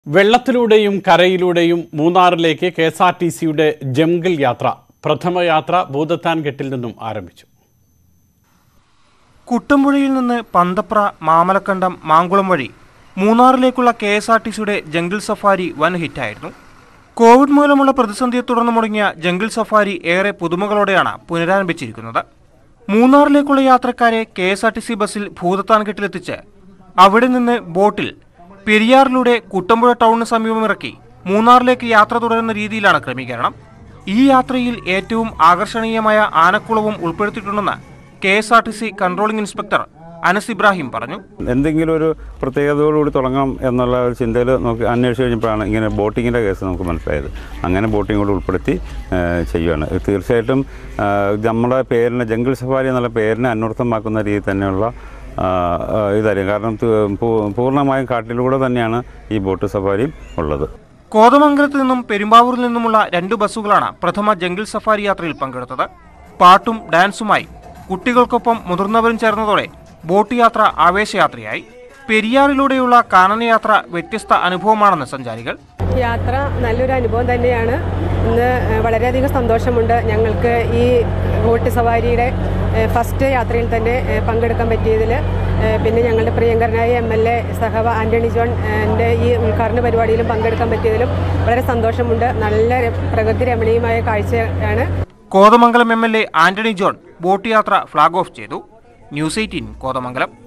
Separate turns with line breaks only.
വെള്ളത്തിലൂടെയും കരയിലൂടെയും മൂന്നാറിലേക്ക് K S R T സിയുടെ ജംഗിൾ യാത്ര പ്രഥമ യാത്ര ഭൂതത്താൻകെട്ടിൽ നിന്നും ആരംഭിച്ചു
കുട്ടമ്പുഴയിൽ നിന്ന് പന്തപ്ര മാമലക്കണ്ടം മാങ്കുളം വഴി മൂന്നാറിലേക്കുള്ള കെ എസ് ആർ ടി സിയുടെ ജംഗിൾ സഫാരി വൻ ഹിറ്റായിരുന്നു കോവിഡ് മൂലമുള്ള പ്രതിസന്ധിയെ തുടർന്ന് മുടങ്ങിയ ജംഗിൾ സഫാരി ഏറെ പുതുമകളോടെയാണ് പുനരാരംഭിച്ചിരിക്കുന്നത് മൂന്നാറിലേക്കുള്ള യാത്രക്കാരെ K S R T C ബസ്സിൽ ഭൂതത്താൻകെട്ടിലെത്തിച്ച് അവിടെ നിന്ന് ബോട്ടിൽ പെരിയാറിലൂടെ കുട്ടമ്പുഴ ടൗണിന് സമീപം ഇറക്കി മൂന്നാറിലേക്ക് യാത്ര തുടരുന്ന രീതിയിലാണ് ക്രമീകരണം ഈ യാത്രയിൽ ഏറ്റവും ആകർഷണീയമായ ആനക്കുളവും ഉൾപ്പെടുത്തിയിട്ടുണ്ടെന്ന് K S R T C controlling inspector Anas Ibrahim പറഞ്ഞു
എന്തെങ്കിലും ഒരു പ്രത്യേകതയോടുകൂടി തുടങ്ങാം എന്നുള്ള ഒരു ചിന്തയിൽ നോക്കി അന്വേഷിച്ച് കഴിഞ്ഞപ്പോഴാണ് ഇങ്ങനെ ബോട്ടിങ്ങിൻ്റെ കേസ് നമുക്ക് മനസ്സിലായത് അങ്ങനെ ബോട്ടിംഗ് കൂടി ഉൾപ്പെടുത്തി ആ, ചെയ്യുകയാണ് ഇത് തീർച്ചയായിട്ടും ആ, നമ്മുടെ പേരിനെ ജംഗിൾ സഫാരി എന്നുള്ള പേരിനെ അന്വർത്ഥമാക്കുന്ന രീതിയിൽ തന്നെയുള്ള ആ, ആ, ഇതായിരിക്കും കാരണം തു- പൂ- പൂർണ്ണമായും കാട്ടിലൂടെ തന്നെയാണ് ഈ ബോട്ട് സഫാരിയും ഉള്ളത്
കോതമംഗലത്ത് നിന്നും പെരുമ്പാവൂരിൽ നിന്നുമുള്ള രണ്ട് ബസ്സുകളാണ് പ്രഥമ ജംഗിൾ സഫാരി യാത്രയിൽ പങ്കെടുത്തത് പാട്ടും ഡാൻസുമായി കുട്ടികൾക്കൊപ്പം മുതിർന്നവരും ചേർന്നതോടെ ബോട്ട് യാത്ര ആവേശയാത്രയായി പെരിയാറിലൂടെയുള്ള കാനനയാത്ര വ്യത്യസ്ത അനുഭവമാണെന്ന് സഞ്ചാരികൾ
യാത്ര നല്ലൊരു അനുഭവം തന്നെയാണ് ഇന്ന് വളരെയധികം സന്തോഷമുണ്ട് ഞങ്ങൾക്ക് ഈ ബോട്ട് സവാരിയുടെ ഏഹ്, ഫസ്റ്റ് യാത്രയിൽ തന്നെ ഏഹ്, പങ്കെടുക്കാൻ പറ്റിയതിൽ ഏഹ്, പിന്നെ ഞങ്ങളുടെ പ്രിയങ്കരനായ എം എൽ എ സഹവ ആൻ്റണി ജോൺ എൻ്റെ ഈ ഉദ്ഘാടന പരിപാടിയിലും പങ്കെടുക്കാൻ പറ്റിയതിലും വളരെ സന്തോഷമുണ്ട് നല്ല പ്രകൃതി രമണീയമായ കാഴ്ചയാണ്
Kothamangalam M L A Antony John boat യാത്ര ഫ്ളാഗ് ഓഫ് ചെയ്തു ന്യൂസ് എയ്റ്റീൻ കോതമംഗലം